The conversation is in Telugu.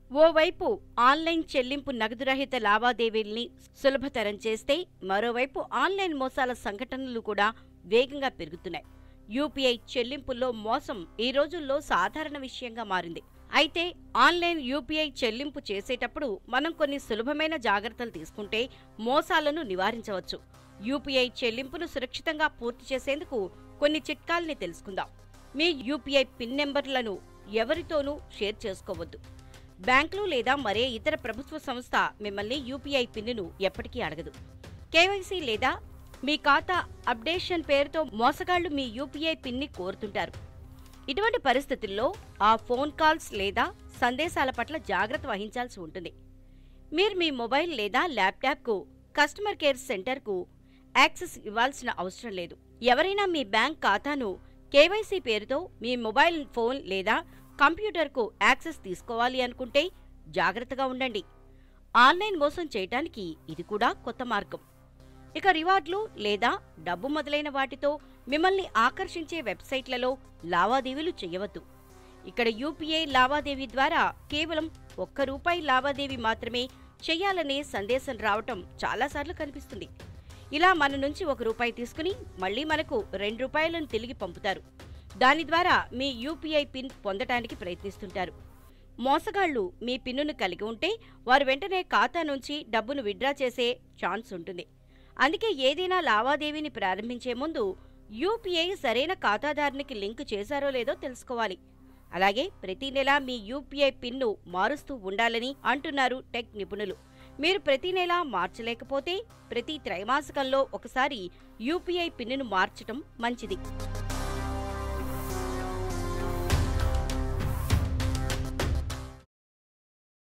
ఓవైపు ఆన్లైన్ చెల్లింపు నగదురహిత లావాదేవీల్ని సులభతరం చేస్తే మరోవైపు ఆన్లైన్ మోసాల సంఘటనలు కూడా వేగంగా పెరుగుతున్నాయి యూపీఐ చెల్లింపుల్లో మోసం ఈ రోజుల్లో సాధారణ విషయంగా మారింది అయితే ఆన్లైన్ యూపీఐ చెల్లింపు చేసేటప్పుడు మనం కొన్ని సులభమైన జాగ్రత్తలు తీసుకుంటే మోసాలను నివారించవచ్చు యూపీఐ చెల్లింపును సురక్షితంగా పూర్తి చేసేందుకు కొన్ని చిట్కాల్ని తెలుసుకుందాం మీ యూపీఐ పిన్ నెంబర్లను ఎవరితోనూ షేర్ చేసుకోవద్దు బ్యాంకులు లేదా మరే ఇతర ప్రభుత్వ సంస్థ మిమ్మల్ని యూపీఐ పిన్నును ఎప్పటికీ అడగదు కేవైసీ లేదా మీ ఖాతా అప్డేషన్ పేరుతో మోసగాళ్లు మీ యూపీఐ పిన్ని కోరుతుంటారు ఇటువంటి పరిస్థితుల్లో ఆ ఫోన్ కాల్స్ లేదా సందేశాల పట్ల జాగ్రత్త వహించాల్సి ఉంటుంది మీరు మీ మొబైల్ లేదా ల్యాప్టాప్కు కస్టమర్ కేర్ సెంటర్కు యాక్సెస్ ఇవ్వాల్సిన అవసరం లేదు ఎవరైనా మీ బ్యాంక్ ఖాతాను కేవైసీ పేరుతో మీ మొబైల్ ఫోన్ లేదా కంప్యూటర్కు యాక్సెస్ తీసుకోవాలి అనుకుంటే జాగ్రత్తగా ఉండండి ఆన్లైన్ మోసం చేయటానికి ఇది కూడా కొత్త మార్గం ఇక రివార్డులు లేదా డబ్బు మొదలైన వాటితో మిమ్మల్ని ఆకర్షించే వెబ్సైట్లలో లావాదేవీలు చేయవద్దు ఇక్కడ యూపీఐ లావాదేవీ ద్వారా కేవలం ఒక్క రూపాయి లావాదేవీ మాత్రమే చేయాలనే సందేశం రావటం చాలాసార్లు కనిపిస్తుంది ఇలా మన నుంచి ఒక రూపాయి తీసుకుని మళ్ళీ మనకు రెండు రూపాయలను తిరిగి పంపుతారు దాని ద్వారా మీ యూపీఐ పిన్ పొందటానికి ప్రయత్నిస్తుంటారు మోసగాళ్లు మీ పిన్నును కలిగి ఉంటే వారు వెంటనే ఖాతా నుంచి డబ్బును విత్డ్రా చేసే ఛాన్స్ ఉంటుంది అందుకే ఏదైనా లావాదేవీని ప్రారంభించే ముందు యూపీఐ సరైన ఖాతాదారునికి లింక్ చేశారో లేదో తెలుసుకోవాలి అలాగే ప్రతి నెలా మీ యూపీఐ పిన్ను మారుస్తూ ఉండాలని అంటున్నారు టెక్ నిపుణులు మీరు ప్రతి నెలా మార్చలేకపోతే ప్రతి త్రైమాసికంలో ఒకసారి యూపీఐ పిన్నును మార్చటం మంచిది